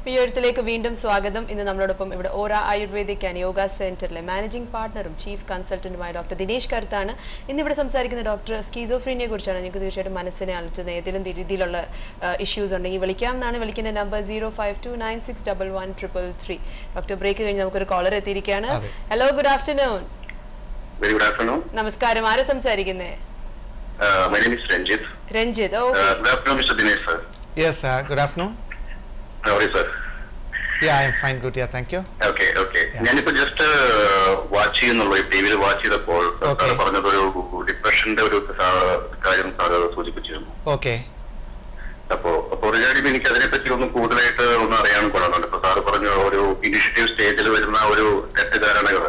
ഈ എഴുത്തിലേക്ക് വീണ്ടും സ്വാഗതം ഇന്ന് നമ്മളോടൊപ്പം ഇവിടെ ഓറ ആയുർവേദിക് ആൻഡ് യോഗ സെന്ററിലെ മാനേജിംഗ് പാർട്ണറും ചീഫ് കൺസൾട്ടന്റുമായ ഡോക്ടർ ദിനേശ് കരുത്താണ് ഇന്നിവിടെ സംസാരിക്കുന്ന ഡോക്ടർ സ്കീസോഫ്രീനിയെ കുറിച്ചാണ് നിങ്ങൾക്ക് തീർച്ചയായിട്ടും മനസ്സിനെ അലട്ടുന്ന ഏതെങ്കിലും രീതിയിലുള്ള ഇഷ്യൂസ് ഉണ്ടെങ്കിൽ വിളിക്കാം എന്നാണ് വിളിക്കുന്ന number zero five two nine six double one triple three doctor break കഴിഞ്ഞ് നമുക്കൊരു കോളർ എത്തിയിരിക്കുകയാണ് അതെ. Hello good afternoon Very good afternoon. നമസ്കാരം ആരാ സംസാരിക്കുന്നേ Uh, my name is Ranjit. Ranjith ഓ Uh, good afternoon, Mr. Dinesh, sir. Yes good afternoon How are you, sir? Yeah I am fine good yeah thank you okay okay Yeah. ഞാനിപ്പോ just watch ചെയ്യുന്നുള്ളൂ T വിയിൽ watch ചെയ്തപ്പോൾ Okay. Sir പറഞ്ഞത് ഒരു ഡിപ്രഷന്റെ ഒരു സാ- കാര്യം സാർ സൂചിപ്പിച്ചിരുന്നു ഓക്കെ അപ്പോ അപ്പോ റിഗാർഡിംഗ് എനിക്ക് അതിനെപ്പറ്റി ഒന്ന് കൂടുതലായിട്ട് ഒന്ന് അറിയാൻ കൊള്ളുന്നുണ്ട് ഇപ്പൊ സാറ് പറഞ്ഞ ഒരു ഇനിഷ്യേറ്റീവ് സ്റ്റേജിൽ വരുന്ന ഒരു തെറ്റിദ്ധാരണകൾ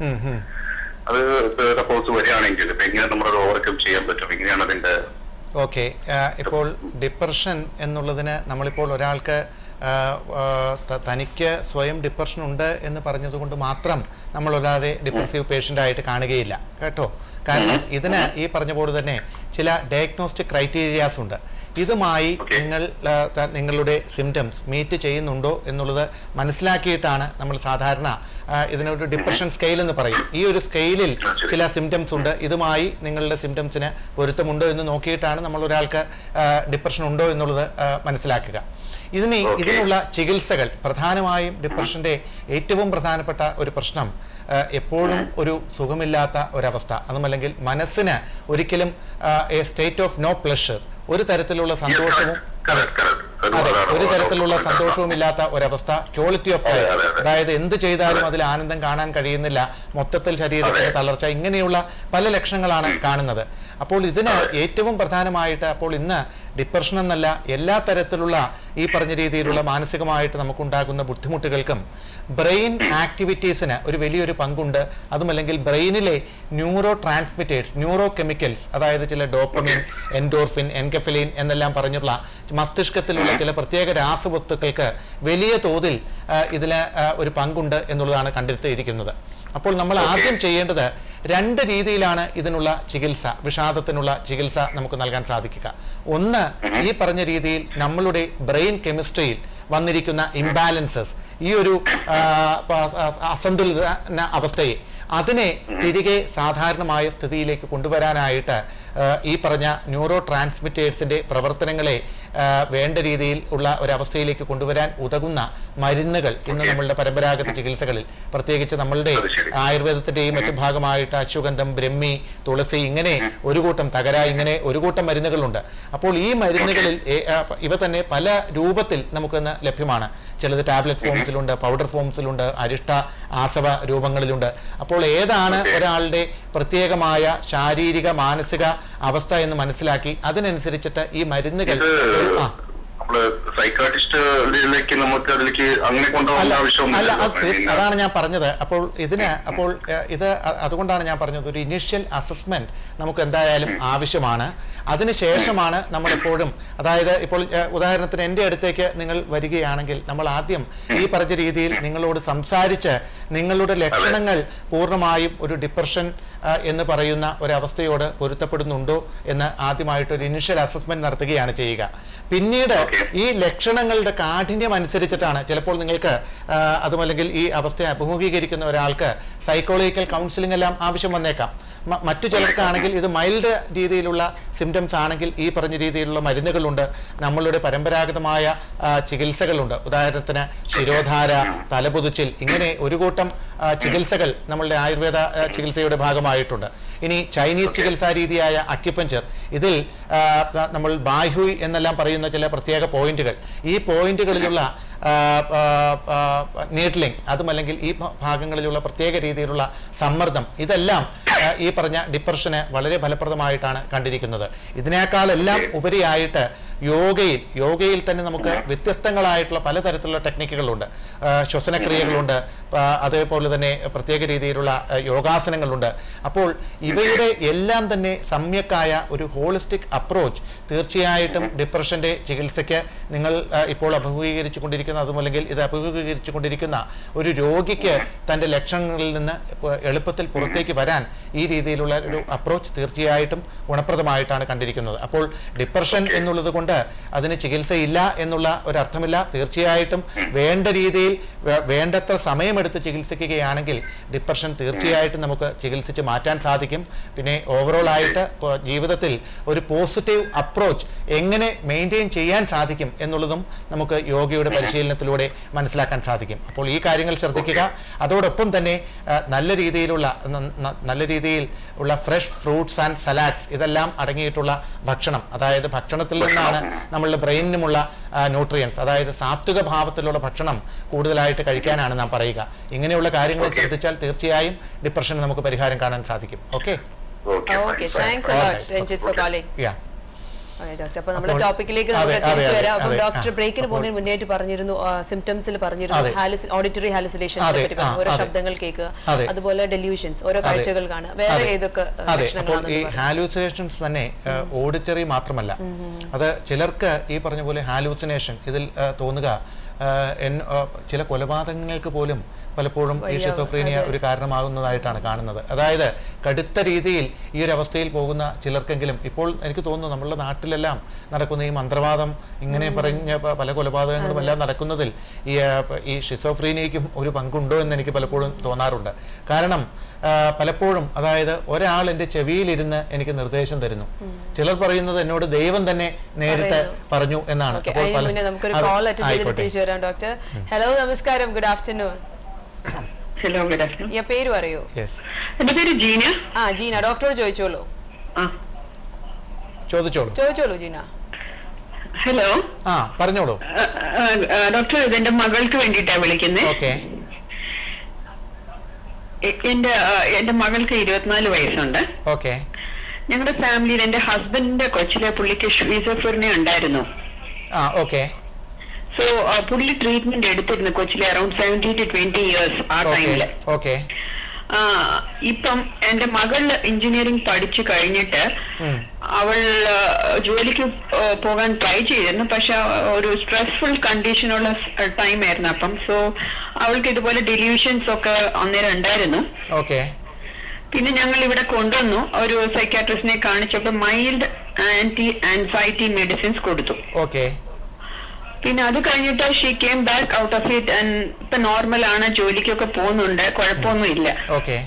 അത് സപ്പോസ് വരികയാണെങ്കിൽ ഇപ്പൊ എങ്ങനെ നമ്മളത് ഓവർകം ചെയ്യാൻ പറ്റും എങ്ങനെയാണ് അതിന്റെ ഓക്കെ ഇപ്പോൾ ഡിപ്രഷൻ എന്നുള്ളതിന് നമ്മളിപ്പോൾ ഒരാൾക്ക് ആ, ആ, ത- തനിക്ക് സ്വയം ഡിപ്രഷൻ ഉണ്ട് എന്ന് പറഞ്ഞതുകൊണ്ട് മാത്രം നമ്മൾ ഒരാളെ ഡിപ്രസീവ് പേഷ്യൻ്റ് ആയിട്ട് കാണുകയില്ല കേട്ടോ കാരണം ഇതിന് ഈ പറഞ്ഞ പോലെ തന്നെ ചില ഡയഗ്നോസ്റ്റിക് ക്രൈറ്റീരിയാസ് ഉണ്ട് ഇതുമായി Okay. നിങ്ങൾ ആ, ത- നിങ്ങളുടെ സിംറ്റംസ് മീറ്റ് ചെയ്യുന്നുണ്ടോ എന്നുള്ളത് മനസ്സിലാക്കിയിട്ടാണ് നമ്മൾ സാധാരണ ആ, ഇതിനൊരു ഡിപ്രഷൻ സ്കെയിൽ എന്ന് പറയും ഈ ഒരു സ്കെയിലിൽ ശരി. ചില സിംറ്റംസ് ഉണ്ട് ഇതുമായി നിങ്ങളുടെ സിംറ്റംസിന് പൊരുത്തമുണ്ടോ എന്ന് നോക്കിയിട്ടാണ് നമ്മൾ ഒരാൾക്ക് ഡിപ്രഷൻ ഉണ്ടോ എന്നുള്ളത് ആ, മനസ്സിലാക്കുക ഇതിന് Okay. ഇതിനുള്ള ചികിത്സകൾ പ്രധാനമായും ഡിപ്രഷന്റെ ഏറ്റവും പ്രധാനപ്പെട്ട ഒരു പ്രശ്നം ആ, എപ്പോഴും ഒരു സുഖമില്ലാത്ത ഒരവസ്ഥ അതുമല്ലെങ്കിൽ മനസ്സിന് ഒരിക്കലും a state of no pleasure ഒരു തരത്തിലുള്ള സന്തോഷവും Correct, correct. അത് അതെ അതാണ് ഒരു ഒരു- തരത്തിലുള്ള സന്തോഷവും ഇല്ലാത്ത ഒരവസ്ഥ ക്വാളിറ്റി ഓഫ് അതെ, ലൈഫ് അതെ, അതെ. അതായത് എന്ത് ചെയ്താലും അതെ. അതിൽ ആനന്ദം കാണാൻ കഴിയുന്നില്ല മൊത്തത്തിൽ ശരീരത്തിന്റെ അതെ. തളർച്ച ഇങ്ങനെയുള്ള പല ലക്ഷണങ്ങളാണ് കാണുന്നത് അപ്പോൾ ഇതിന് ഏറ്റവും പ്രധാനമായിട്ട് അപ്പോൾ ഇന്ന് ഡിപ്രഷൻ എന്നല്ല എല്ലാ തരത്തിലുള്ള ഈ പറഞ്ഞ രീതിയിലുള്ള മാനസികമായിട്ട് നമുക്കുണ്ടാകുന്ന ബുദ്ധിമുട്ടുകൾക്കും ബ്രെയിൻ ആക്ടിവിറ്റീസിന് ഒരു വലിയൊരു പങ്കുണ്ട് അതുമല്ലെങ്കിൽ ബ്രെയിനിലെ ന്യൂറോ ട്രാൻസ്മിറ്റേഴ്സ് ന്യൂറോ കെമിക്കൽസ് അതായത് ചില ഡോപ്പമിൻ എൻഡോർഫിൻ എൻകഫലിൻ എന്നെല്ലാം പറഞ്ഞുള്ള മസ്തിഷ്കത്തിലുള്ള ചില പ്രത്യേക രാസവസ്തുക്കൾക്ക് വലിയ തോതിൽ ഇതിൽ ഒരു പങ്കുണ്ട് എന്നുള്ളതാണ് കണ്ടെത്തിയിരിക്കുന്നത് അപ്പോൾ നമ്മൾ ആദ്യം ചെയ്യേണ്ടത് രണ്ട് രീതിയിലാണ് ഇതിനുള്ള ചികിത്സ വിഷാദത്തിനുള്ള ചികിത്സ നമുക്ക് നൽകാൻ സാധിക്കുക ഒന്ന് ഈ പറഞ്ഞ രീതിയിൽ നമ്മളുടെ ബ്രെയിൻ കെമിസ്ട്രിയിൽ വന്നിരിക്കുന്ന ഇംബാലൻസസ് ഈ ഒരു ആ, പ- ആ- അസന്തുലിത അവസ്ഥയെ അതിനെ തിരികെ സാധാരണമായ സ്ഥിതിയിലേക്ക് കൊണ്ടുവരാനായിട്ട് ആ, ഈ പറഞ്ഞ ന്യൂറോ ട്രാൻസ്മിറ്റേഴ്സിന്റെ പ്രവർത്തനങ്ങളെ ആ, വേണ്ട രീതിയിൽ ഉള്ള ഒരവസ്ഥയിലേക്ക് കൊണ്ടുവരാൻ ഉതകുന്ന മരുന്നുകൾ ഇന്ന് നമ്മളുടെ പരമ്പരാഗത ചികിത്സകളിൽ പ്രത്യേകിച്ച് നമ്മളുടെ അത് ശരി. ആയുർവേദത്തിന്റെയും മറ്റു ഭാഗമായിട്ട് അശ്വഗന്ധം ബ്രഹ്മി തുളസി ഇങ്ങനെ ഒരു കൂട്ടം തകര ഇങ്ങനെ ഒരു കൂട്ടം മരുന്നുകളുണ്ട് അപ്പോൾ ഈ മരുന്നുകളിൽ ഏ- ആ, ഇവ തന്നെ പല രൂപത്തിൽ നമുക്കിന്ന് ലഭ്യമാണ് ചിലത് ടാബ്ലറ്റ് ഫോംസിലുണ്ട് പൗഡർ ഫോംസിലുണ്ട് അരിഷ്ട ആസവ രൂപങ്ങളിലുണ്ട് അപ്പോൾ ഏതാണ് Okay. ഒരാളുടെ പ്രത്യേകമായ ശാരീരിക മാനസിക അവസ്ഥ എന്ന് മനസ്സിലാക്കി അതിനനുസരിച്ചിട്ട് ഈ മരുന്നുകൾ ഇത് ആ നമ്മള് സൈക്കാട്രിസ്റ്റിലേക്ക് നമുക്ക് അതിലേക്ക് അങ്ങനെ അല്ല കൊണ്ടുപോകേണ്ട അല്ല ആവശ്യമൊന്നുമില്ല അത് തീർ- അതാണ് ഞാൻ പറഞ്ഞത് അപ്പോൾ ഇതിന് അപ്പോൾ ഏഹ്, ഇത് അ- അതുകൊണ്ടാണ് ഞാൻ പറഞ്ഞത് ഒരു ഇനീഷ്യൽ അസസ്മെന്റ് നമുക്ക് എന്തായാലും ആവശ്യമാണ് അതിനുശേഷമാണ് നമ്മൾ എപ്പോഴും അതായത് ഇപ്പോൾ ഏഹ്, ഉദാഹരണത്തിന് എൻ്റെ അടുത്തേക്ക് നിങ്ങൾ വരികയാണെങ്കിൽ നമ്മൾ ആദ്യം ഈ പറഞ്ഞ രീതിയിൽ നിങ്ങളോട് സംസാരിച്ച് നിങ്ങളുടെ ലക്ഷണങ്ങൾ പൂർണ്ണമായും ഒരു ഡിപ്രഷൻ ആ, എന്ന് പറയുന്ന ഒരവസ്ഥയോട് പൊരുത്തപ്പെടുന്നുണ്ടോ എന്ന് ആദ്യമായിട്ട് ഒരു ഇനിഷ്യൽ അസസ്മെന്റ് നടത്തുകയാണ് ചെയ്യുക പിന്നീട് Okay. ഈ ലക്ഷണങ്ങളുടെ കാഠിന്യം അനുസരിച്ചിട്ടാണ് ചിലപ്പോൾ നിങ്ങൾക്ക് ആ, അതുമല്ലെങ്കിൽ ഈ അവസ്ഥയെ അഭിമുഖീകരിക്കുന്ന ഒരാൾക്ക് സൈക്കോളജിക്കൽ കൗൺസിലിംഗ് എല്ലാം ആവശ്യം വന്നേക്കാം മ- മറ്റു ചിലർക്കാണെങ്കിൽ ഇത് മൈൽഡ് രീതിയിലുള്ള സിംറ്റംസ് ആണെങ്കിൽ ഈ പറഞ്ഞ രീതിയിലുള്ള മരുന്നുകളുണ്ട് നമ്മളുടെ പരമ്പരാഗതമായ ആ, ചികിത്സകളുണ്ട് ഉദാഹരണത്തിന് ശിരോധാര തലപുതുച്ചിൽ ഇങ്ങനെ ഒരു കൂട്ടം ആ, ചികിത്സകൾ നമ്മളുടെ ആയുർവേദ ആ, ചികിത്സയുടെ ഭാഗമായിട്ടുണ്ട് ഇനി ചൈനീസ് ചികിത്സാ രീതിയായ അക്യുപഞ്ചർ ഇതിൽ ആ, നമ്മൾ ബാഹ്യുയ് എന്നെല്ലാം പറയുന്ന ചില പ്രത്യേക പോയിന്റുകൾ ഈ പോയിന്റുകളിലുള്ള നീഡ്ലിംഗ് അതുമല്ലെങ്കിൽ ഈ ഭ- ഭാഗങ്ങളിലുള്ള പ്രത്യേക രീതിയിലുള്ള സമ്മർദ്ദം ഇതെല്ലാം ആ, ഈ പറഞ്ഞ ഡിപ്രഷന് വളരെ ഫലപ്രദമായിട്ടാണ് കണ്ടിരിക്കുന്നത് ഇതിനേക്കാളെല്ലാം ഉപരിയായിട്ട് യോഗയിൽ യോഗയിൽ തന്നെ നമുക്ക് വ്യത്യസ്തങ്ങളായിട്ടുള്ള പലതരത്തിലുള്ള ടെക്നിക്കുകളുണ്ട് ആ, ശ്വസനക്രിയകളുണ്ട് ആ, അതേപോലെ തന്നെ പ്രത്യേക രീതിയിലുള്ള ആ, യോഗാസനങ്ങളുണ്ട് അപ്പോൾ ഇവയുടെ എല്ലാം തന്നെ സമ്യക്കായ ഒരു ഹോളിസ്റ്റിക് അപ്രോച്ച് തീർച്ചയായിട്ടും ഡിപ്രഷന്റെ ചികിത്സയ്ക്ക് നിങ്ങൾ ആ, ഇപ്പോൾ അഭിമുഖീകരിച്ചു കൊണ്ടിരിക്കുന്ന അതുമല്ലെങ്കിൽ ഇത് അഭിമുഖീകരിച്ചു കൊണ്ടിരിക്കുന്ന ഒരു രോഗിക്ക് തൻ്റെ ലക്ഷണങ്ങളിൽ നിന്ന് ഇപ്പൊ എളുപ്പത്തിൽ പുറത്തേക്ക് വരാൻ ഈ രീതിയിലുള്ള ഒരു അപ്രോച്ച് തീർച്ചയായിട്ടും ഗുണപ്രദമായിട്ടാണ് കണ്ടിരിക്കുന്നത് അപ്പോൾ ഡിപ്രഷൻ എന്നുള്ളത് കൊണ്ട് അതിന് ചികിത്സയില്ല എന്നുള്ള ഒരർത്ഥമില്ല തീർച്ചയായിട്ടും വേണ്ട രീതിയിൽ വേ- വേണ്ടത്ര സമയമെടുത്ത് ചികിത്സിക്കുകയാണെങ്കിൽ ഡിപ്രഷൻ തീർച്ചയായിട്ടും നമുക്ക് ചികിത്സിച്ച് മാറ്റാൻ സാധിക്കും പിന്നെ ഓവറോൾ ആയിട്ട് ഇപ്പൊ ജീവിതത്തിൽ ഒരു പോസിറ്റീവ് അപ്രോച്ച് എങ്ങനെ മെയിൻറ്റെയിൻ ചെയ്യാൻ സാധിക്കും എന്നുള്ളതും നമുക്ക് യോഗയുടെ പരിശീലനത്തിലൂടെ മനസ്സിലാക്കാൻ സാധിക്കും അപ്പോൾ ഈ കാര്യങ്ങൾ ശ്രദ്ധിക്കുക അതോടൊപ്പം തന്നെ ആ, നല്ല രീതിയിലുള്ള ന- ന- നല്ല രീതിയിൽ ഉള്ള ഫ്രഷ് ഫ്രൂട്ട്സ് ആൻഡ് സലാഡ്സ് ഇതെല്ലാം അടങ്ങിയിട്ടുള്ള ഭക്ഷണം അതായത് ഭക്ഷണത്തിൽ നിന്നാണ് നമ്മളുടെ ബ്രെയിനിനുമുള്ള ന്യൂട്രിയൻസ് അതായത് സാത്വിക ഭാവത്തിലുള്ള ഭക്ഷണം കൂടുതലായിട്ട് കഴിക്കാനാണ് നാം പറയുക ഇങ്ങനെയുള്ള കാര്യങ്ങൾ Okay. ശ്രദ്ധിച്ചാൽ തീർച്ചയായും ഡിപ്രഷന് നമുക്ക് പരിഹാരം കാണാൻ സാധിക്കും okay okay okay thanks a lot Ranjith for calling yeah doctor അപ്പൊ നമ്മുടെ അപ്പോൾ- ടോപ്പിക്കിലേക്ക് അതെ, നമുക്ക് അതെ, തിരിച്ചു അതെ, വരാം അപ്പോൾ അതെ, ഡോക്ടർ ആ. ബ്രേക്കിന് അപ്പോൾ- പോകുന്നതിന് മുന്നേറ്റ് പറഞ്ഞിരുന്നു സിംറ്റംസിൽ പറഞ്ഞിരുന്നു അതെ. ഓഡിറ്ററി ഹാലുസിലേഷൻ അതെ, പറ്റി ആ, പറഞ്ഞു. ഓരോ അതെ. ശബ്ദങ്ങൾ കേൾക്കുക അതെ. അതുപോലെ ഡെല്യൂഷൻസ് ഓരോ അതെ. കാഴ്ചകൾ കാണുക വേറെ അതെ. ഏതൊക്കെ അതെ അപ്പോൾ ഈ ലക്ഷണങ്ങളാണ് ഹാലൂസിനേഷൻസ് തന്നെ ഓഡിറ്ററി മാത്രമല്ല അത് ചിലർക്ക് ഈ പറഞ്ഞ പോലെ ഹാലൂസിനേഷൻ ഇതിൽ ആ, തോന്നുക ആ, എൻ- ആ, ചില കൊലപാതകങ്ങൾക്ക് പോലും പലപ്പോഴും ഈ ഷിസോഫ്രീനിയ ഒരു കാരണമാകുന്നതായിട്ടാണ് കാണുന്നത് അതായത് കടുത്ത രീതിയിൽ ഈ ഒരു അവസ്ഥയിൽ പോകുന്ന ചിലർക്കെങ്കിലും ഇപ്പോൾ എനിക്ക് തോന്നുന്നു നമ്മളുടെ നാട്ടിലെല്ലാം നടക്കുന്ന ഈ മന്ത്രവാദം ഇങ്ങനെ പറഞ്ഞ പ- പല കൊലപാതകങ്ങളും എല്ലാം നടക്കുന്നതിൽ ഈ ആ, പ- ഈ ഷിസോഫ്രീനിയയ്ക്കും ഒരു പങ്കുണ്ടോ എന്ന് എനിക്ക് പലപ്പോഴും തോന്നാറുണ്ട് കാരണം ആ, പലപ്പോഴും അതായത് ഒരാൾ എൻ്റെ ചെവിയിലിരുന്ന് എനിക്ക് നിർദ്ദേശം തരുന്നു ചിലർ പറയുന്നത് എന്നോട് ദൈവം തന്നെ നേരിട്ട് പറഞ്ഞു എന്നാണ് ഓക്കെ അപ്പോൾ അതിന് പല- മുന്നേ നമുക്കൊരു അത് കോൾ അറ്റൻഡ് ചെയ്തിട്ട് ആയിക്കോട്ടെ. തിരിച്ചു വരാം ഡോക്ടർ ഹലോ നമസ്കാരം good afternoon hello good afternoon ഈ പേര് പറയൂ Yes. എന്റെ പേര് ജീന ആ ജീന ഡോക്ടറോട് ചോദിച്ചോളൂ ആ ചോദിച്ചോളൂ ചോദിച്ചോളൂ ജീന ഹലോ ആ പറഞ്ഞോളൂ ഡോക്ടർ ഇതെന്റെ മകൾക്ക് വേണ്ടിയിട്ടാ വിളിക്കുന്നത് ഓക്കെ എന്റെ ആ, എന്റെ മകൾക്ക് ഇരുപത്തിനാല് വയസ്സുണ്ട് ഓക്കെ ഞങ്ങളുടെ ഫാമിലിയിൽ എന്റെ ഹസ്ബൻഡിന്റെ കൊച്ചിലെ പുള്ളിക്ക് ഷീസോഫ്രീനിയ ഉണ്ടായിരുന്നു ആ ഓക്കെ സോ പുള്ളി ട്രീറ്റ്മെന്റ് എടുത്തിരുന്നു കൊച്ചിലെ around seventy two twenty years ആ ഓക്കെ ടൈമില് ഓക്കെ ആ, ഇപ്പം എന്റെ മകൾ എഞ്ചിനീയറിംഗ് പഠിച്ചു കഴിഞ്ഞിട്ട് ഉം. അവൾ ആ, ജോലിക്ക് ആ, പോകാൻ ട്രൈ ചെയ്തിരുന്നു പക്ഷെ ഒരു സ്ട്രെസ്ഫുൾ കണ്ടീഷനുള്ള ടൈം ആയിരുന്നു അപ്പം സോ അവൾക്ക് ഇതുപോലെ ഡെലിവിഷൻസ് ഒക്കെ അന്നേരം ഉണ്ടായിരുന്നു ഓക്കെ പിന്നെ ഞങ്ങൾ ഇവിടെ കൊണ്ടുവന്നു ഒരു സൈക്കാട്രിസ്റ്റിനെ കാണിച്ചപ്പോൾ മൈൽഡ് ആന്റി ആൻസൈറ്റി മെഡിസിൻസ് കൊടുത്തു ഓക്കെ പിന്നെ അത് കഴിഞ്ഞിട്ട് she came back out of it and ഇപ്പൊ നോർമൽ ആണ് ജോലിക്കൊക്കെ പോകുന്നുണ്ട് കുഴപ്പമൊന്നുമില്ല okay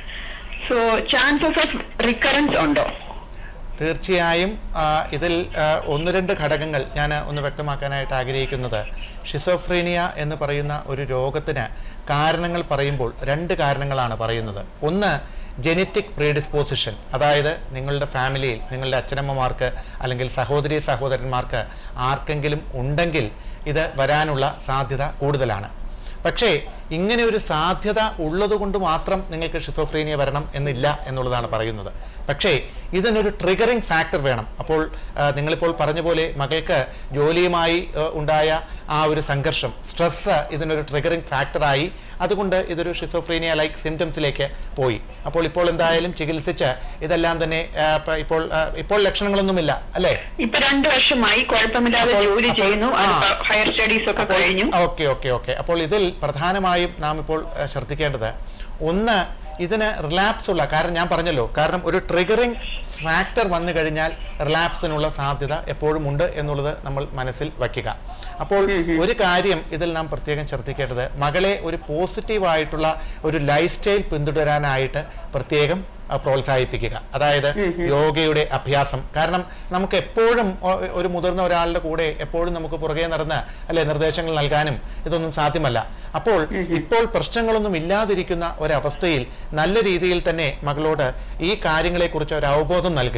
so chances of recurrence ഉണ്ടോ തീർച്ചയായും ആ, ഇതിൽ ആ, ഒന്ന് രണ്ട് ഘടകങ്ങൾ ഞാൻ ഒന്ന് വ്യക്തമാക്കാനായിട്ട് ആഗ്രഹിക്കുന്നത് ഷിസോഫ്രീനിയ എന്ന് പറയുന്ന ഒരു രോഗത്തിന് കാരണങ്ങൾ പറയുമ്പോൾ രണ്ട് കാരണങ്ങളാണ് പറയുന്നത് ഒന്ന് ജനറ്റിക് പ്രീഡിസ്പോസിഷൻ അതായത് നിങ്ങളുടെ ഫാമിലിയിൽ നിങ്ങളുടെ അച്ഛനമ്മമാർക്ക് അല്ലെങ്കിൽ സഹോദരി സഹോദരന്മാർക്ക് ആർക്കെങ്കിലും ഉണ്ടെങ്കിൽ ഇത് വരാനുള്ള സാധ്യത കൂടുതലാണ് പക്ഷേ ഇങ്ങനെ ഒരു സാധ്യത ഉള്ളതുകൊണ്ട് മാത്രം നിങ്ങൾക്ക് ഷിസോഫ്രീനിയ വരണം എന്നില്ല എന്നുള്ളതാണ് പറയുന്നത് പക്ഷേ ഇതിനൊരു ട്രിഗറിങ് ഫാക്ടർ വേണം അപ്പോൾ ആ, നിങ്ങളിപ്പോൾ പറഞ്ഞ പോലെ മകൾക്ക് ജോലിയുമായി ആ, ഉണ്ടായ ആ ഒരു സംഘർഷം സ്ട്രെസ്സ് ഇതിനൊരു ട്രിഗറിങ് ഫാക്ടറായി അതുകൊണ്ട് ഇതൊരു ഷിസോഫ്രീനിയ ലൈക്ക് സിംറ്റംസിലേക്ക് പോയി അപ്പോൾ ഇപ്പോൾ എന്തായാലും ചികിത്സിച്ച് ഇതെല്ലാം തന്നെ ആ, പ- ഇപ്പോൾ ആ, ഇപ്പോൾ ലക്ഷണങ്ങളൊന്നുമില്ല അല്ലേ ഇപ്പൊ രണ്ടു വർഷമായി കുഴപ്പമില്ലാതെ അപ്പോൾ- ജോലി അപ്പോൾ- ചെയ്യുന്നു ആ. ഹയർ സ്റ്റഡീസ് ഒക്കെ കഴിഞ്ഞു ഓക്കെ ഓക്കെ ഓക്കെ അപ്പോൾ ഇതിൽ പ്രധാനമായും നാം ഇപ്പോൾ ഏഹ്, ശ്രദ്ധിക്കേണ്ടത് ഒന്ന് ഇതിന് റിലാപ്സ് ഉള്ള കാരണം ഞാൻ പറഞ്ഞല്ലോ കാരണം ഒരു ട്രിഗറിങ് ഫാക്ടർ വന്നു കഴിഞ്ഞാൽ റിലാപ്സിനുള്ള സാധ്യത എപ്പോഴും ഉണ്ട് എന്നുള്ളത് നമ്മൾ മനസ്സിൽ വയ്ക്കുക അപ്പോൾ ഒരു കാര്യം ഇതിൽ നാം പ്രത്യേകം ശ്രദ്ധിക്കേണ്ടത് മകളെ ഒരു പോസിറ്റീവായിട്ടുള്ള ഒരു ലൈഫ് സ്റ്റൈൽ പിന്തുടരാനായിട്ട് പ്രത്യേകം ആ, പ്രോത്സാഹിപ്പിക്കുക അതായത് യോഗയുടെ അഭ്യാസം കാരണം നമുക്ക് എപ്പോഴും ഒ- ഒരു മുതിർന്ന ഒരാളുടെ കൂടെ എപ്പോഴും നമുക്ക് പുറകെ നടന്ന് അല്ലെ നിർദ്ദേശങ്ങൾ നൽകാനും ഇതൊന്നും സാധ്യമല്ല അപ്പോൾ ഇപ്പോൾ പ്രശ്നങ്ങളൊന്നും ഇല്ലാതിരിക്കുന്ന ഒരവസ്ഥയിൽ നല്ല രീതിയിൽ തന്നെ മകളോട് ഈ കാര്യങ്ങളെക്കുറിച്ച് ഒരു അവബോധം നൽകുക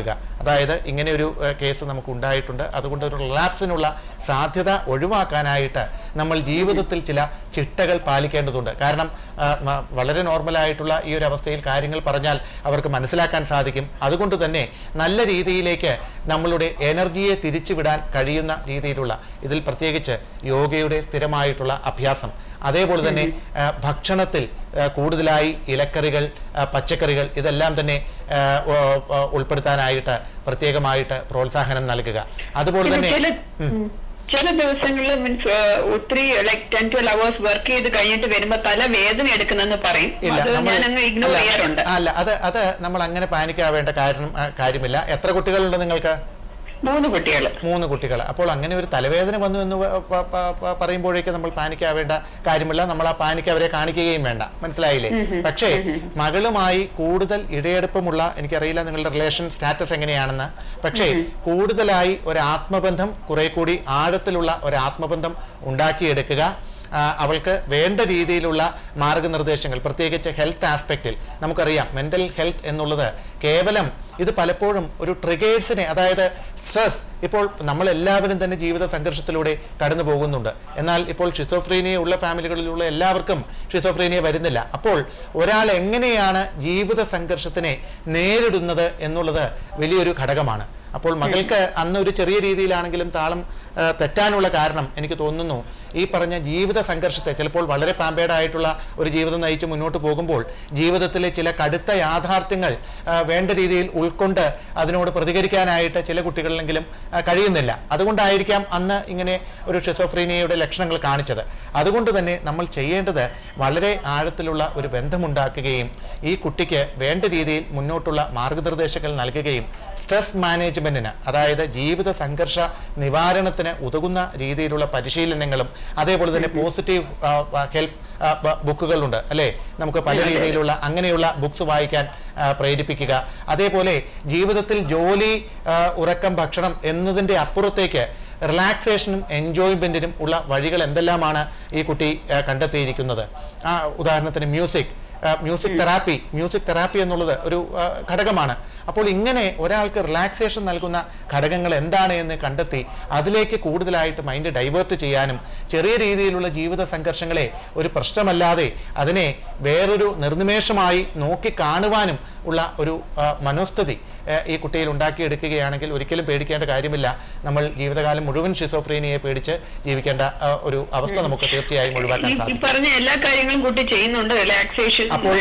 അതായത് ഇങ്ങനെ ഒരു ഏഹ്, കേസ് നമുക്ക് ഉണ്ടായിട്ടുണ്ട് അതുകൊണ്ട് ഒരു റിലാപ്സിനുള്ള സാധ്യത ഒഴിവാക്കാനായിട്ട് നമ്മൾ ജീവിതത്തിൽ ചില ചിട്ടകൾ പാലിക്കേണ്ടതുണ്ട് കാരണം ആ, മ- വളരെ നോർമലായിട്ടുള്ള ഈ ഒരു അവസ്ഥയിൽ കാര്യങ്ങൾ പറഞ്ഞാൽ അവർക്ക് മനസ്സിലാക്കാൻ സാധിക്കും അതുകൊണ്ട് തന്നെ നല്ല രീതിയിലേക്ക് നമ്മളുടെ എനർജിയെ തിരിച്ചുവിടാൻ കഴിയുന്ന രീതിയിലുള്ള ഇതിൽ പ്രത്യേകിച്ച് യോഗയുടെ സ്ഥിരമായിട്ടുള്ള അഭ്യാസം അതേപോലെ തന്നെ ആ, ഭക്ഷണത്തിൽ ആ, കൂടുതലായി ഇലക്കറികൾ ആ, പച്ചക്കറികൾ ഇതെല്ലാം തന്നെ ആ, ഓ, ഓ, ഉൾപ്പെടുത്താനായിട്ട് പ്രത്യേകമായിട്ട് പ്രോത്സാഹനം നൽകുക അതുപോലെ പിന്നെ തന്നെ ചില ഉം. ചില ദിവസങ്ങളിൽ മീൻസ് ഒത്തിരി like ten twelve hours work ചെയ്ത് കഴിഞ്ഞിട്ട് വരുമ്പോ തല വേദന എടുക്കുന്നെന്ന് പറയും ഇല്ല അത് നമ്മൾ ഞാൻ അങ്ങ് ഇഗ്നോർ അല്ല, ചെയ്യാറുണ്ട് അല്ല അത് അത് നമ്മൾ അങ്ങനെ പാനിക്കാവേണ്ട കാരണം ആ, കാര്യമില്ല എത്ര കുട്ടികളുണ്ട് നിങ്ങൾക്ക് മൂന്ന് കുട്ടികൾ മൂന്ന് കുട്ടികൾ അപ്പോൾ അങ്ങനെ ഒരു തലവേദന വന്നു എന്ന് പ- പ- പ- പ- പറയുമ്പോഴേക്ക് നമ്മൾ പാനിക്കാവേണ്ട കാര്യമില്ല നമ്മൾ ആ പാനിക്ക് അവരെ കാണിക്കുകയും വേണ്ട മനസ്സിലായില്ലേ പക്ഷേ മകളുമായി കൂടുതൽ ഇടയെടുപ്പമുള്ള എനിക്കറിയില്ല നിങ്ങളുടെ റിലേഷൻ സ്റ്റാറ്റസ് എങ്ങനെയാണെന്ന് പക്ഷേ കൂടുതലായി ഒരു ആത്മബന്ധം കുറെ കൂടി ആഴത്തിലുള്ള ഒരു ആത്മബന്ധം ഉണ്ടാക്കിയെടുക്കുക ആ, അവൾക്ക് വേണ്ട രീതിയിലുള്ള മാർഗനിർദ്ദേശങ്ങൾ പ്രത്യേകിച്ച് ഹെൽത്ത് ആസ്പെക്റ്റിൽ നമുക്കറിയാം മെൻ്റൽ ഹെൽത്ത് എന്നുള്ളത് കേവലം ഇത് പലപ്പോഴും ഒരു ട്രിഗേഴ്സിനെ അതായത് സ്ട്രെസ് ഇപ്പോൾ നമ്മളെല്ലാവരും തന്നെ ജീവിത സംഘർഷത്തിലൂടെ കടന്നു പോകുന്നുണ്ട് എന്നാൽ ഇപ്പോൾ ഷിസോഫ്രീനിയ ഉള്ള ഫാമിലികളിലുള്ള എല്ലാവർക്കും ഷിസോഫ്രീനിയ വരുന്നില്ല അപ്പോൾ ഒരാൾ എങ്ങനെയാണ് ജീവിത സംഘർഷത്തിനെ നേരിടുന്നത് എന്നുള്ളത് വലിയൊരു ഘടകമാണ് അപ്പോൾ മകൾക്ക് അന്ന് ഒരു ചെറിയ രീതിയിലാണെങ്കിലും താളം ആ, തെറ്റാനുള്ള കാരണം എനിക്ക് തോന്നുന്നു ഈ പറഞ്ഞ ജീവിത സംഘർഷത്തെ ചിലപ്പോൾ വളരെ പാമ്പേഡ് ആയിട്ടുള്ള ഒരു ജീവിതം നയിച്ച് മുന്നോട്ട് പോകുമ്പോൾ ജീവിതത്തിലെ ചില കടുത്ത യാഥാർത്ഥ്യങ്ങൾ ആ, വേണ്ട രീതിയിൽ ഉൾക്കൊണ്ട് അതിനോട് പ്രതികരിക്കാനായിട്ട് ചില കുട്ടികളിലെങ്കിലും ആ, കഴിയുന്നില്ല അതുകൊണ്ടായിരിക്കാം അന്ന് ഇങ്ങനെ ഒരു ഷിസോഫ്രീനിയയുടെ ലക്ഷണങ്ങൾ കാണിച്ചത് അതുകൊണ്ട് തന്നെ നമ്മൾ ചെയ്യേണ്ടത് വളരെ ആഴത്തിലുള്ള ഒരു ബന്ധമുണ്ടാക്കുകയും ഈ കുട്ടിക്ക് വേണ്ട രീതിയിൽ മുന്നോട്ടുള്ള മാർഗനിർദ്ദേശങ്ങൾ നൽകുകയും സ്ട്രെസ് മാനേജ്മെന്റിന് അതായത് ജീവിത സംഘർഷ നിവാരണത്തിന് ഉതകുന്ന രീതിയിലുള്ള പരിശീലനങ്ങളും അതേപോലെ തന്നെ പോസിറ്റീവ് ഹെൽപ്പ് ബുക്കുകളുണ്ട് അല്ലേ നമുക്ക് പല രീതിയിലുള്ള അങ്ങനെയുള്ള ബുക്സ് വായിക്കാൻ ആ, പ്രേരിപ്പിക്കുക അതേപോലെ ജീവിതത്തിൽ ജോലി ആ, ഉറക്കം ഭക്ഷണം എന്നതിൻ്റെ അപ്പുറത്തേക്ക് റിലാക്സേഷനും എൻജോയ്മെൻറ്റിനും ഉള്ള വഴികൾ എന്തെല്ലാമാണ് ഈ കുട്ടി ആ, കണ്ടെത്തിയിരിക്കുന്നത് ആ ഉദാഹരണത്തിന് music music therapy music therapy എന്നുള്ളത് ഒരു ആ, ഘടകമാണ് അപ്പോൾ ഇങ്ങനെ ഒരാൾക്ക് റിലാക്സേഷൻ നൽകുന്ന ഘടകങ്ങൾ എന്താണ് എന്ന് കണ്ടെത്തി അതിലേക്ക് കൂടുതലായിട്ട് മൈൻഡ് ഡൈവേർട്ട് ചെയ്യാനും ചെറിയ രീതിയിലുള്ള ജീവിത സംഘർഷങ്ങളെ ഒരു പ്രശ്നമല്ലാതെ അതിനെ വേറൊരു നിർനിമേഷമായി നോക്കി കാണുവാനും ഉള്ള ഒരു ആ, മനോസ്ഥിതി ആ, ഈ കുട്ടിയിൽ ഉണ്ടാക്കിയെടുക്കുകയാണെങ്കിൽ ഒരിക്കലും പേടിക്കേണ്ട കാര്യമില്ല നമ്മൾ ജീവിതകാലം മുഴുവൻ ഷിസോഫ്രീനിയെ പേടിച്ച് ജീവിക്കേണ്ട ആ, ഒരു അവസ്ഥ നമുക്ക് തീർച്ചയായും ഒഴിവാക്കാൻ ഈ- ഈ സാധിക്കും പറഞ്ഞ എല്ലാ കാര്യങ്ങളും കുട്ടി ചെയ്യുന്നുണ്ട് റിലാക്സേഷൻ അപ്പോൾ-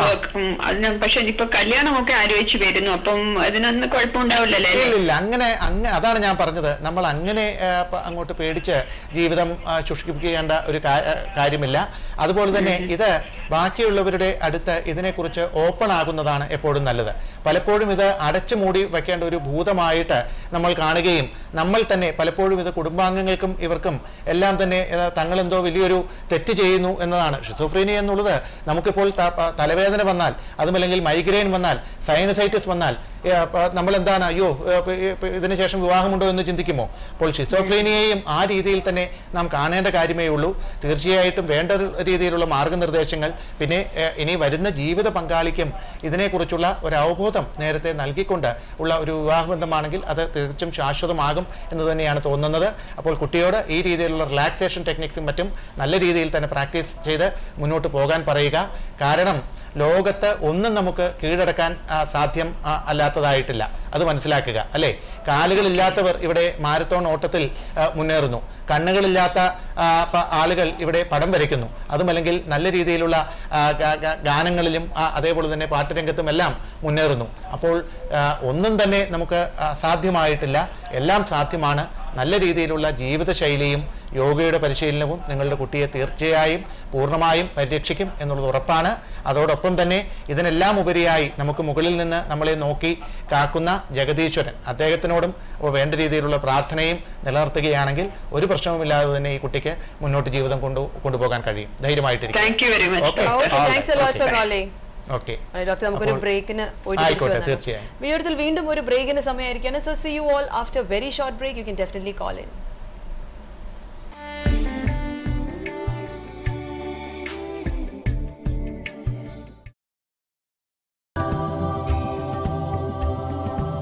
അതിന് പക്ഷെ ഇപ്പൊ കല്യാണമൊക്കെ ആലോചിച്ച് വരുന്നു അപ്പം അതിനൊന്നും കുഴപ്പമുണ്ടാവില്ലല്ലേ ഇല്ല ഇല്ല അങ്ങനെ അങ്ങനെ അതാണ് ഞാൻ പറഞ്ഞത് നമ്മൾ അങ്ങനെ ആ, പ- അങ്ങോട്ട് പേടിച്ച് ജീവിതം ആ, ശുഷ്കിപ്പിക്കേണ്ട ഒരു കാ- ആ, കാര്യമില്ല അതുപോലെ തന്നെ ഇത് ബാക്കിയുള്ളവരുടെ അടുത്ത് ഇതിനെക്കുറിച്ച് ഓപ്പൺ ആകുന്നതാണ് എപ്പോഴും നല്ലത് പലപ്പോഴും ഇത് അടച്ചു മൂടി വെക്കേണ്ട ഒരു ഭൂതമായിട്ട് നമ്മൾ കാണുകയും നമ്മൾ തന്നെ പലപ്പോഴും ഇത് കുടുംബാംഗങ്ങൾക്കും ഇവർക്കും എല്ലാം തന്നെ ഇത് തങ്ങളെന്തോ വലിയൊരു തെറ്റ് ചെയ്യുന്നു എന്നതാണ് ഷിസോഫ്രീനിയ എന്നുള്ളത് നമുക്കിപ്പോൾ ത- പ- തലവേദന വന്നാൽ അതുമല്ലെങ്കിൽ മൈഗ്രെയിൻ വന്നാൽ സൈനസൈറ്റിസ് വന്നാൽ ഏ, അപ്പ നമ്മൾ എന്താണ് അയ്യോ ഏ, ഇപ്പ- ഇപ്പ ഇതിന് ശേഷം വിവാഹമുണ്ടോ എന്ന് ചിന്തിക്കുമോ അപ്പോൾ ഷിസോഫ്രീനിയയും ആ രീതിയിൽ തന്നെ നാം കാണേണ്ട കാര്യമേ ഉള്ളൂ തീർച്ചയായിട്ടും വേണ്ട ഒരു രീതിയിലുള്ള മാർഗനിർദ്ദേശങ്ങൾ പിന്നെ ഏ, ഇനി വരുന്ന ജീവിത പങ്കാളിക്കും ഇതിനെക്കുറിച്ചുള്ള ഒരു അവബോധം നേരത്തെ നൽകിക്കൊണ്ട് ഉള്ള ഒരു വിവാഹബന്ധമാണെങ്കിൽ അത് തീർച്ചയായും ശാശ്വതമാകും എന്ന് തന്നെയാണ് തോന്നുന്നത് അപ്പോൾ കുട്ടിയോട് ഈ രീതിയിലുള്ള റിലാക്സേഷൻ ടെക്നിക്സും മറ്റും നല്ല രീതിയിൽ തന്നെ പ്രാക്ടീസ് ചെയ്ത് മുന്നോട്ട് പോകാൻ പറയുക കാരണം ലോകത്ത് ഒന്നും നമുക്ക് കീഴടക്കാൻ ആ, സാധ്യം ആ, അല്ലാത്തതായിട്ടില്ല അത് മനസ്സിലാക്കുക അല്ലേ കാലുകളില്ലാത്തവർ ഇവിടെ മാരത്തോൺ ഓട്ടത്തിൽ ആ, മുന്നേറുന്നു കണ്ണുകളില്ലാത്ത ആ, പ- ആളുകൾ ഇവിടെ പടം വരയ്ക്കുന്നു അതുമല്ലെങ്കിൽ നല്ല രീതിയിലുള്ള ആ, ഗാ- ഗാ- ഗാനങ്ങളിലും ആ, അതേപോലെ തന്നെ പാട്ടുരംഗത്തും എല്ലാം മുന്നേറുന്നു അപ്പോൾ ആ, ഒന്നും തന്നെ നമുക്ക് ആ, സാധ്യമായിട്ടില്ല എല്ലാം സാധ്യമാണ് നല്ല രീതിയിലുള്ള ജീവിതശൈലിയും യോഗയുടെ പരിശീലനവും നിങ്ങളുടെ കുട്ടിയെ തീർച്ചയായും പൂർണ്ണമായും പരിരക്ഷിക്കും എന്നുള്ളത് ഉറപ്പാണ് അതോടൊപ്പം തന്നെ ഇതിനെല്ലാം ഉപരിയായി നമുക്ക് മുകളിൽ നിന്ന് നമ്മളെ നോക്കി കാക്കുന്ന ജഗദീശ്വരൻ അദ്ദേഹത്തിനോടും വേണ്ട രീതിയിലുള്ള പ്രാർത്ഥനയും നിലനിർത്തുകയാണെങ്കിൽ ഒരു പ്രശ്നവുമില്ലാതെ തന്നെ ഈ കുട്ടിക്ക് മുന്നോട്ട് ജീവിതം കൊണ്ടു കൊണ്ടുപോകാൻ കഴിയും ധൈര്യമായിട്ടിരിക്കും thank you very much Okay. Okay All thanks right. Lot for Okay. Calling okay doctor നമുക്കൊരു അപ്പോൾ- ബ്രേക്കിന് പോയിട്ട് ആയിക്കോട്ടെ, തിരിച്ചു വന്നാലോ? തീർച്ചയായും. വീഡിയോത്തിൽ വീണ്ടും ഒരു ബ്രേക്കിന് സമയമായിരിക്കാണ് so see you all after very short break you can definitely call in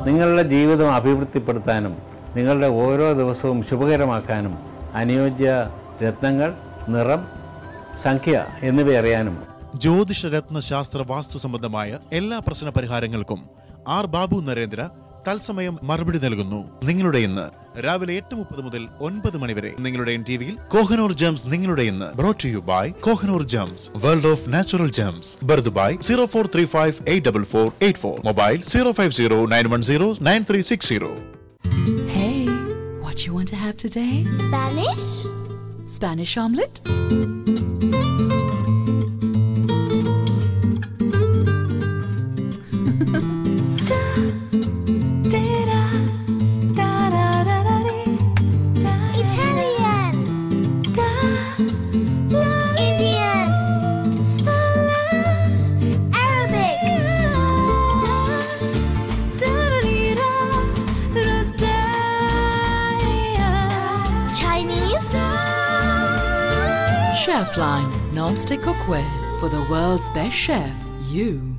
നിങ്ങളുടെ ജീവിതം അഭിവൃദ്ധിപ്പെടുത്താനും നിങ്ങളുടെ ഓരോ ദിവസവും ശുഭകരമാക്കാനും അനുയോജ്യ രത്നങ്ങൾ നിറം സംഖ്യ എന്നിവ അറിയാനും ജ്യോതിഷ രത്നശാസ്ത്ര വാസ്തു സംബന്ധമായ എല്ലാ പ്രശ്ന പരിഹാരങ്ങൾക്കും ആർ ബാബു നരേന്ദ്ര തത്സമയം മറുപടി നൽകുന്നു നിങ്ങളുടെ ഇന്ന് രാവിലെ എട്ട് മുപ്പത് മുതൽ ഒൻപത് മണി വരെ നിങ്ങളുടെ ടിവിയിൽ കോഹനൂർ ജംസ് നിങ്ങളുടെ ഇന്ന് brought you by Kohinoor gems world of natural gems birth by zero four three five eight double four eight four mobile zero five zero nine one zero nine three six zero Hey, what you want to have today? Spanish? Spanish omelette? Italian? Indian? Arabic? Chinese? Chefline non-stick cookware for the world's best chef. You.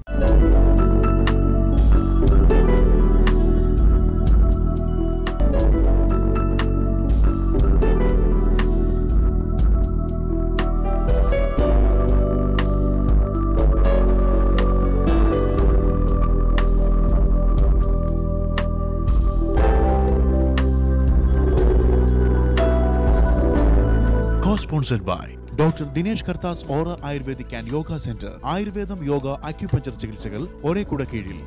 Co-sponsored by doctor Dinesh Kartha's aura ayurvedic and Yoga centre ആയുർവേദം yoga acupuncture ചികിത്സകൾ ഒരേ കുട കീഴിൽ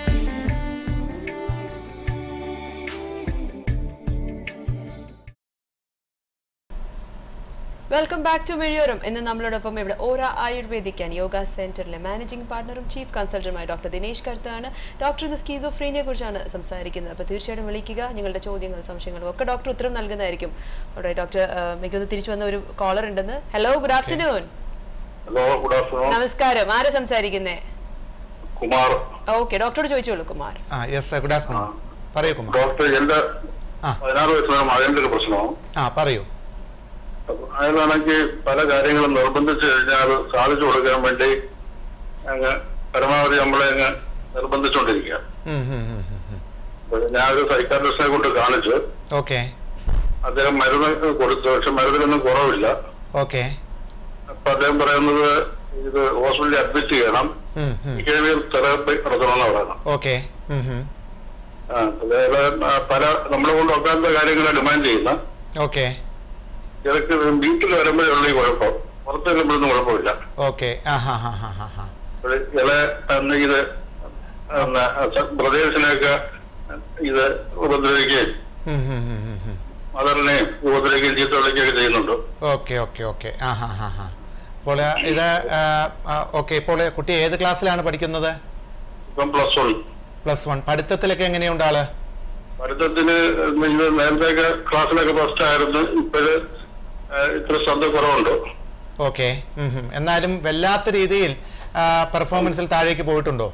welcome back to മിഴിയോരം ഇന്ന് നമ്മളോടൊപ്പം ഇവിടെ ഓര ayurvedic and Yoga സെന്ററിലെ മാനേജിംഗ് പാർട്ണറും ചീഫ് കൺസൾട്ടന്റുമായ ഡോക്ടർ ദിനേശ് കർത്താണ് ഡോക്ടർ ഇന്ന് സ്കീസോഫ്രീനിയെ കുറിച്ചാണ് സംസാരിക്കുന്നത് അപ്പോൾ തീർച്ചയായിട്ടും വിളിക്കുക നിങ്ങളുടെ ചോദ്യങ്ങൾ സംശയങ്ങളും ഒക്കെ ഡോക്ടർ ഉത്തരം നൽകുന്നതായിരിക്കും അവിടെ ഡോക്ടർ എനിക്കൊന്ന് തിരിച്ചു വന്ന ഒരു കോളർ ഉണ്ടെന്ന് hello good afternoon hello good afternoon നമസ്കാരം ആരാ സംസാരിക്കുന്നേ കുമാർ ഓക്കെ ഡോക്ടറോട് ചോദിച്ചോളൂ കുമാർ ആ യെസ് ഗുഡ് ആഫ്റ്റർനൂൺ പറയൂ കുമാർ ഡോക്ടർ എന്റെ ആ. പതിനാറ് വയസ്സുള്ള മകന്റെ ഒരു പ്രശ്നമാണ് ആ പറയൂ അപ്പൊ അയാളാണെങ്കിൽ പല കാര്യങ്ങളും നിർബന്ധിച്ചു കഴിഞ്ഞാൽ അത് സാധിച്ചു കൊടുക്കാൻ വേണ്ടി അങ്ങ് പരമാവധി നമ്മളെ അങ്ങ് നിർബന്ധിച്ചുകൊണ്ടിരിക്കുക ഉം, ഉം, ഉം, ഉം, ഉം. അപ്പൊ ഞാനൊരു സൈക്കാട്രിസ്റ്റിനെ കൊണ്ട് കാണിച്ചു ഓക്കെ അദ്ദേഹം മരുന്ന് കൊടുത്തു പക്ഷെ മരുന്നിനൊന്നും കുറവില്ല ഓക്കെ അപ്പൊ അദ്ദേഹം പറയുന്നത് ഇത് ഹോസ്പിറ്റലിൽ അഡ്മിറ്റ് ചെയ്യണം ഉം, ഉം. ബിഹേവിയർ തെറാപ്പി നടത്തണമെന്ന് പറയണം ഓക്കെ ഉം, ഉം. ആ, അതായത് ആ, പല നമ്മളെ കൊണ്ട് ഒക്കാത്ത കാര്യങ്ങളെ ഡിമാൻഡ് ചെയ്യുന്ന ഓക്കെ ഇതൊക്കെ വീട്ടിൽ വരുമ്പോഴുള്ള ഈ കുഴപ്പം പുറത്ത് വരുമ്പോഴൊന്നും കുഴപ്പമില്ല ഓക്കെ ആ ഹാ ഹാ ഹാ ഹാ ഹാ ഒരു ചില അന്ന് ഇത് ബ്രദേഴ്സിനെയൊക്കെ ഇത് ഉപദ്രവിക്കുകയും ഉം, ഉം, ഉം, ഉം, ഉം. മദറിനെ ഉപദ്രവിക്കുകയും ചീത്ത വിളിക്കുകയൊക്കെ ചെയ്യുന്നുണ്ട് ഓക്കെ ഓക്കെ ഓക്കെ ആ ഹാ ഹാ ഹാ അപ്പോൾ ഇത് ഓക്കെ ഇപ്പോൾ കുട്ടി ഏത് ക്ലാസ്സിലാണ് പഠിക്കുന്നത് ഇപ്പം പ്ലസ് വൺ പ്ലസ് വൺ പഠിത്തത്തിലൊക്കെ എങ്ങനെയുണ്ട് ആള് പഠിത്തത്തിന് ഇത് നേരത്തെയൊക്കെ ക്ലാസ്സിലൊക്കെ ഫസ്റ്റ് ആയിരുന്നു ഇപ്പോഴ് ഇത്ര ശ്രദ്ധ കുറവുണ്ട് ഓക്കെ എന്നാലും വല്ലാത്ത രീതിയിൽ പെർഫോമൻസിൽ താഴേക്ക് പോയിട്ടുണ്ടോ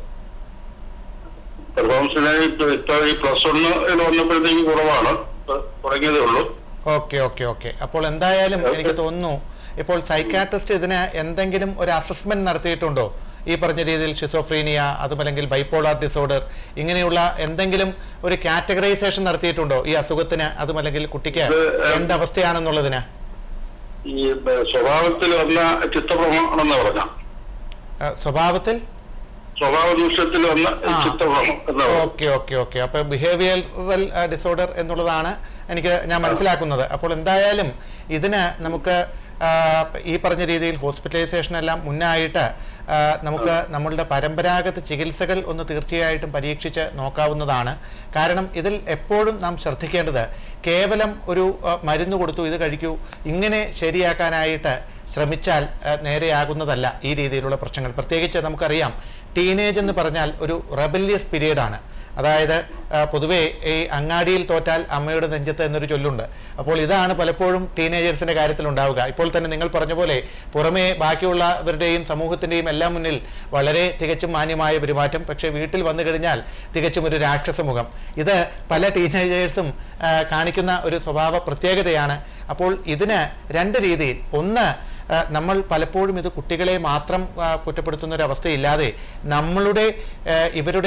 പെർഫോമൻസിന് ഇപ്പൊ ഇപ്പൊ ഈ പ്ലസ് വണ്ണിൽ വന്നപ്പോഴത്തേക്ക് കുറവാണ് ഇപ്പൊ തുടങ്ങിയതേ ഉള്ളൂ ഓക്കെ ഓക്കെ ഓക്കെ അപ്പോൾ എന്തായാലും എനിക്ക് തോന്നുന്നു ഇപ്പോൾ സൈക്കാട്രിസ്റ്റ് ഇതിന് എന്തെങ്കിലും ഒരു അസസ്മെന്റ് നടത്തിയിട്ടുണ്ടോ ഈ പറഞ്ഞ രീതിയിൽ ഷിസോഫ്രീനിയ അതുമല്ലെങ്കിൽ ബൈപ്പോളാർ ഡിസോർഡർ ഇങ്ങനെയുള്ള എന്തെങ്കിലും ഒരു കാറ്റഗറൈസേഷൻ നടത്തിയിട്ടുണ്ടോ ഈ അസുഖത്തിന് അതുമല്ലെങ്കിൽ കുട്ടിക്ക് ഇത്, ഏഹ്, എന്തവസ്ഥയാണെന്നുള്ളതിന് ഈ ബ- സ്വഭാവത്തിൽ വന്ന ചിത്തഭ്രമം എന്ന് പറഞ്ഞ ആ, സ്വഭാവത്തിൽ സ്വഭാവ ദൂഷ്യത്തിൽ വന്ന ആ. ചിത്തഭ്രമം എന്ന് പറഞ്ഞ ഓക്കെ ഓക്കെ ഓക്കെ അപ്പൊ ബിഹേവിയറൽ ഡിസോർഡർ എന്നുള്ളതാണ് എനിക്ക് ഞാൻ മനസ്സിലാക്കുന്നത് അപ്പോൾ എന്തായാലും ഇതിന് നമുക്ക് ആ, ഈ പറഞ്ഞ രീതിയിൽ ഹോസ്പിറ്റലൈസേഷൻ എല്ലാം മുന്നായിട്ട് ആ, നമുക്ക് നമ്മളുടെ പരമ്പരാഗത ചികിത്സകൾ ഒന്ന് തീർച്ചയായിട്ടും പരീക്ഷിച്ച് നോക്കാവുന്നതാണ് കാരണം ഇതിൽ എപ്പോഴും നാം ശ്രദ്ധിക്കേണ്ടത് കേവലം ഒരു ആ, മരുന്ന് കൊടുത്തു ഇത് കഴിക്കൂ ഇങ്ങനെ ശരിയാക്കാനായിട്ട് ശ്രമിച്ചാൽ ആ, നേരെയാകുന്നതല്ല ഈ രീതിയിലുള്ള പ്രശ്നങ്ങൾ പ്രത്യേകിച്ച് നമുക്കറിയാം ടീനേജ് എന്ന് പറഞ്ഞാൽ ഒരു റെബല്യസ് പീരീഡാണ് അതായത് ആ, പൊതുവേ ഈ അങ്ങാടിയിൽ തോറ്റാൽ അമ്മയുടെ നെഞ്ചത്ത് എന്നൊരു ചൊല്ലുണ്ട് അപ്പോൾ ഇതാണ് പലപ്പോഴും ടീനേജേഴ്സിന്റെ കാര്യത്തിൽ ഉണ്ടാവുക ഇപ്പോൾ തന്നെ നിങ്ങൾ പറഞ്ഞ പോലെ പുറമേ ബാക്കിയുള്ളവരുടെയും സമൂഹത്തിന്റെയും എല്ലാം മുന്നിൽ വളരെ തികച്ചും മാന്യമായ പെരുമാറ്റം പക്ഷേ വീട്ടിൽ വന്നു കഴിഞ്ഞാൽ തികച്ചും ഒരു രാക്ഷസ മുഖം ഇത് പല ടീനേജേഴ്സും ആ, കാണിക്കുന്ന ഒരു സ്വഭാവ പ്രത്യേകതയാണ് അപ്പോൾ ഇതിന് രണ്ട് രീതിയിൽ ഒന്ന് ആ, നമ്മൾ പലപ്പോഴും ഇത് കുട്ടികളെ മാത്രം ആ, കുറ്റപ്പെടുത്തുന്ന ഒരു അവസ്ഥയില്ലാതെ നമ്മളുടെ ആ, ഇവരുടെ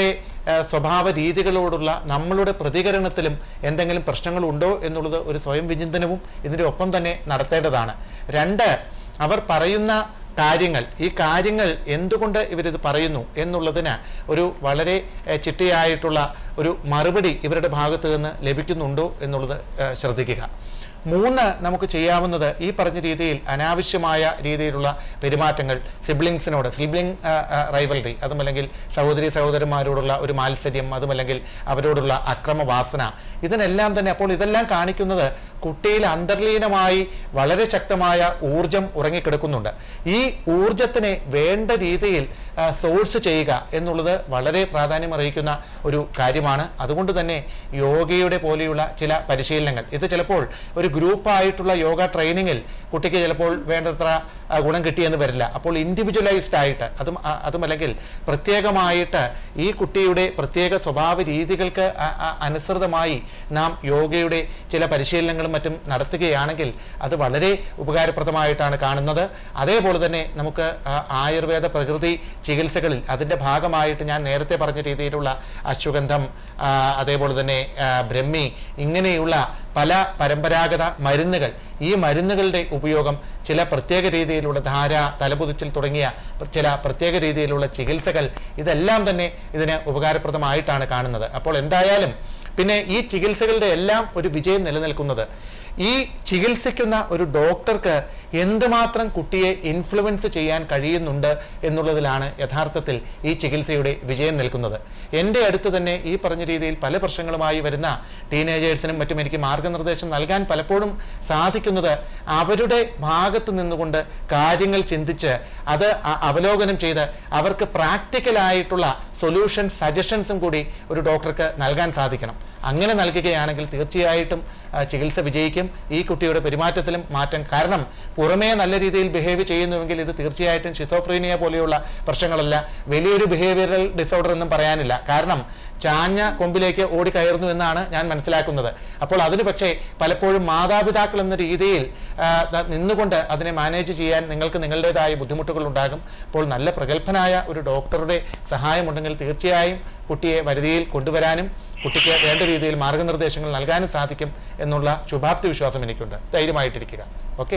ആ, സ്വഭാവ രീതികളോടുള്ള നമ്മളുടെ പ്രതികരണത്തിലും എന്തെങ്കിലും പ്രശ്നങ്ങളുണ്ടോ എന്നുള്ളത് ഒരു സ്വയം വിചിന്തനവും ഇതിൻ്റെ ഒപ്പം തന്നെ നടത്തേണ്ടതാണ് രണ്ട് അവർ പറയുന്ന കാര്യങ്ങൾ ഈ കാര്യങ്ങൾ എന്തുകൊണ്ട് ഇവരിത് പറയുന്നു എന്നുള്ളതിന് ഒരു വളരെ ഏഹ്, ചിട്ടയായിട്ടുള്ള ഒരു മറുപടി ഇവരുടെ ഭാഗത്ത് നിന്ന് ലഭിക്കുന്നുണ്ടോ എന്നുള്ളത് ഏഹ്, ശ്രദ്ധിക്കുക മൂന്ന് നമുക്ക് ചെയ്യാവുന്നത് ഈ പറഞ്ഞ രീതിയിൽ അനാവശ്യമായ രീതിയിലുള്ള പെരുമാറ്റങ്ങൾ സിബ്ലിങ്സിനോട് സിബ്ലിംഗ് റൈവൽറി അതുമല്ലെങ്കിൽ സഹോദരി സഹോദരന്മാരോടുള്ള ഒരു മാത്സര്യം അതുമല്ലെങ്കിൽ അവരോടുള്ള അക്രമവാസന ഇതിനെല്ലാം തന്നെ അപ്പോൾ ഇതെല്ലാം കാണിക്കുന്നത് കുട്ടിയിൽ അന്തർലീനമായി വളരെ ശക്തമായ ഊർജം ഉറങ്ങിക്കിടക്കുന്നുണ്ട് ഈ ഊർജത്തിനെ വേണ്ട രീതിയിൽ സോഴ്സ് ചെയ്യുക എന്നുള്ളത് വളരെ പ്രാധാന്യമർഹിക്കുന്ന ഒരു കാര്യമാണ് അതുകൊണ്ട് തന്നെ യോഗയുടെ പോലെയുള്ള ചില പരിശീലനങ്ങൾ ഇത് ചിലപ്പോൾ ഒരു ഗ്രൂപ്പായിട്ടുള്ള യോഗ ട്രെയിനിങ്ങിൽ കുട്ടിക്ക് ചിലപ്പോൾ വേണ്ടത്ര ആ, ഗുണം കിട്ടിയെന്ന് വരില്ല അപ്പോൾ ഇൻഡിവിജ്വലൈസ്ഡ് ആയിട്ട് അതും ആ, അതുമല്ലെങ്കിൽ പ്രത്യേകമായിട്ട് ഈ കുട്ടിയുടെ പ്രത്യേക സ്വഭാവ രീതികൾക്ക് അ- അ- അനുസൃതമായി നാം യോഗയുടെ ചില പരിശീലനങ്ങളും മറ്റും നടത്തുകയാണെങ്കിൽ അത് വളരെ ഉപകാരപ്രദമായിട്ടാണ് കാണുന്നത് അതേപോലെ തന്നെ നമുക്ക് ആ, ആയുർവേദ പ്രകൃതി ചികിത്സകളിൽ അതിൻ്റെ ഭാഗമായിട്ട് ഞാൻ നേരത്തെ പറഞ്ഞ രീതിയിലുള്ള അശ്വഗന്ധം ആ, അതേപോലെ തന്നെ ആ, ബ്രഹ്മി ഇങ്ങനെയുള്ള പല പരമ്പരാഗത മരുന്നുകൾ ഈ മരുന്നുകളുടെ ഉപയോഗം ചില പ്രത്യേക രീതിയിലുള്ള ധാര തലപുതിച്ചിൽ തുടങ്ങിയ ചില പ്രത്യേക രീതിയിലുള്ള ചികിത്സകൾ ഇതെല്ലാം തന്നെ ഇതിന് ഉപകാരപ്രദമായിട്ടാണ് കാണുന്നത് അപ്പോൾ എന്തായാലും പിന്നെ ഈ ചികിത്സകളുടെ എല്ലാം ഒരു വിജയം നിലനിൽക്കുന്നത് ഈ ചികിത്സിക്കുന്ന ഒരു ഡോക്ടർക്ക് എന്തുമാത്രം കുട്ടിയെ ഇൻഫ്ലുവൻസ് ചെയ്യാൻ കഴിയുന്നുണ്ട് എന്നുള്ളതിലാണ് യഥാർത്ഥത്തിൽ ഈ ചികിത്സയുടെ വിജയം നിൽക്കുന്നത് എൻ്റെ അടുത്ത് തന്നെ ഈ പറഞ്ഞ രീതിയിൽ പല പ്രശ്നങ്ങളുമായി വരുന്ന ടീനേജേഴ്സിനും മറ്റും എനിക്ക് മാർഗനിർദ്ദേശം നൽകാൻ പലപ്പോഴും സാധിക്കുന്നത് അവരുടെ ഭാഗത്ത് നിന്നുകൊണ്ട് കാര്യങ്ങൾ ചിന്തിച്ച് അത് അ- അവലോകനം ചെയ്ത് അവർക്ക് പ്രാക്ടിക്കലായിട്ടുള്ള സൊല്യൂഷൻ സജഷൻസും കൂടി ഒരു ഡോക്ടർക്ക് നൽകാൻ സാധിക്കണം അങ്ങനെ നൽകുകയാണെങ്കിൽ തീർച്ചയായിട്ടും ആ, ചികിത്സ വിജയിക്കും ഈ കുട്ടിയുടെ പെരുമാറ്റത്തിലും മാറ്റം കാരണം പുറമേ നല്ല രീതിയിൽ ബിഹേവ് ചെയ്യുന്നുവെങ്കിൽ ഇത് തീർച്ചയായിട്ടും ഷിസോഫ്രീനിയ പോലെയുള്ള പ്രശ്നങ്ങളല്ല വലിയൊരു ബിഹേവിയറൽ ഡിസോർഡർ എന്നും പറയാനില്ല കാരണം ചാഞ്ഞ കൊമ്പിലേക്ക് ഓടിക്കയറുന്നു എന്നാണ് ഞാൻ മനസ്സിലാക്കുന്നത് അപ്പോൾ അതിന് പക്ഷേ പലപ്പോഴും മാതാപിതാക്കൾ എന്ന രീതിയിൽ ആ, ത- നിന്നുകൊണ്ട് അതിനെ മാനേജ് ചെയ്യാൻ നിങ്ങൾക്ക് നിങ്ങളുടേതായ ബുദ്ധിമുട്ടുകൾ ഉണ്ടാകും അപ്പോൾ നല്ല പ്രഗത്ഭനായ ഒരു ഡോക്ടറുടെ സഹായമുണ്ടെങ്കിൽ തീർച്ചയായും കുട്ടിയെ വരുതിയിൽ കൊണ്ടുവരാനും കുട്ടിക്ക് വേണ്ട രീതിയിൽ മാർഗനിർദ്ദേശങ്ങൾ നൽകാനും സാധിക്കും എന്നുള്ള ശുഭാപ്തി വിശ്വാസം എനിക്കുണ്ട് ധൈര്യമായിട്ടിരിക്കുക okay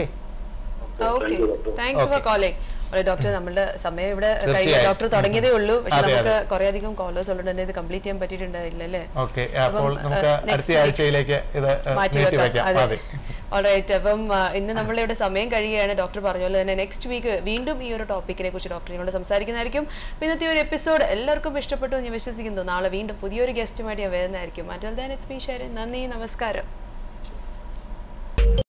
okay thanks for Okay. Calling doctor നമ്മുടെ സമയം ഇവിടെ കഴിഞ്ഞ തീർച്ചയായും. ഡോക്ടർ തുടങ്ങിയതേ ഉള്ളൂ പക്ഷെ അതെ, നമുക്ക് കുറെ അധികം കോളേഴ്സ് ഉള്ളത് തന്നെ ഇത് കംപ്ലീറ്റ് ചെയ്യാൻ പറ്റിയിട്ടുണ്ടായില്ല അല്ലേ ഓക്കെ അപ്പം, അപ്പോൾ നമുക്ക് uh, next അടുത്ത week ആഴ്ചയിലേക്ക് ഇത് uh, മാറ്റി നീട്ടി വെക്കാം വയ്ക്കാം അതെ അതെ ഓൾറൈറ്റ് അപ്പം ആ, ഇന്ന് നമ്മളിവിടെ സമയം കഴിയുകയാണ് ഡോക്ടർ പറഞ്ഞ പോലെ തന്നെ നെക്സ്റ്റ് വീക്ക് വീണ്ടും ഈ ഒരു ടോപ്പിക്കിനെ കുറിച്ച് ഡോക്ടറിനോട് സംസാരിക്കുന്നതായിരിക്കും അപ്പോൾ ഇന്നത്തെ ഒരു എപ്പിസോഡ് എല്ലാവർക്കും ഇഷ്ടപ്പെട്ടു എന്ന് ഞാൻ വിശ്വസിക്കുന്നു നാളെ വീണ്ടും പുതിയൊരു ഗസ്റ്റുമായിട്ട് ഞാൻ വരുന്നതായിരിക്കും മറ്റൽ ദാൻ ഇറ്റ്സ് മീ ഷെയർ നന്ദി നമസ്കാരം